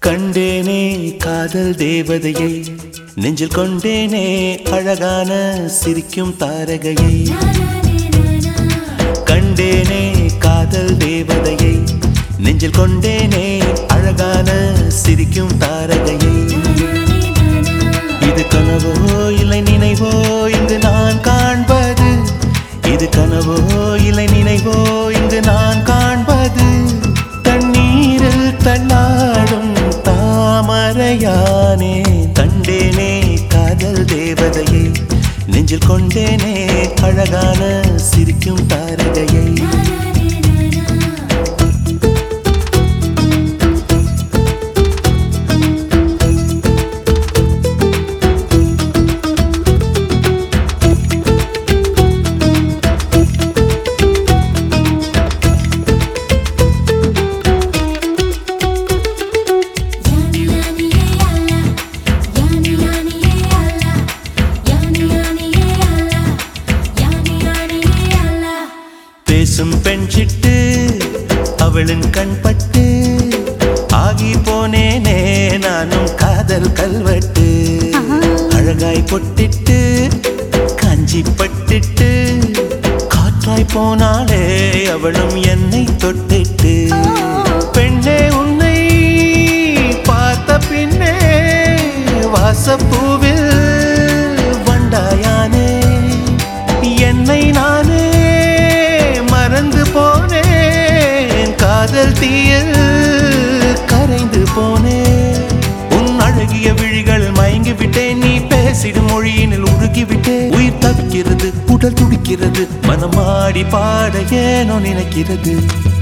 கண்டேனே காதல் தேவதையை நெஞ்சில் கொண்டேனே அழகான சிரிக்கும் தாரகையை கண்டேனே காதல் தேவதையை நெஞ்சில் கொண்டேனே அழகான சிரிக்கும் தாரகையை இது கனவோ இல்லை நினைவோ இங்கு நான் காண்பது இது கனவோ இல்லை நினைவோ இங்கு நான் காண்பது தண்ணீரில் தள்ளாடும் தாமரையானே கண்டேனே காதல் தேவதையை நெஞ்சில் கொண்டேனே அழகான சிரிக்கும் தாரகையை பேசும் பெண் சிட்டு அவளின் கண்பட்டு ஆகி போனேனே நானும் காதல் கல்வெட்டு அழகாய் பொட்டிட்டு காஞ்சி பட்டிட்டு காற்றாய் போனாலே அவளும் என்னை தொட்டிட்டு பெண்ணே உன்னை பார்த்த பின்னே வாசப்பூவில் வண்டாயானே என்னை நானே மறந்து போனேன் காதல் தீயில் கரைந்து போனேன் உன் அழகிய விழிகள் மயங்கி விட்டேன் நீ பேசிடும் மொழியினில் உருகி விட்டேன் உயிர் தவிக்கிறது உடல் துடிக்கிறது மனமாடி பாட ஏனோ நினைக்கிறது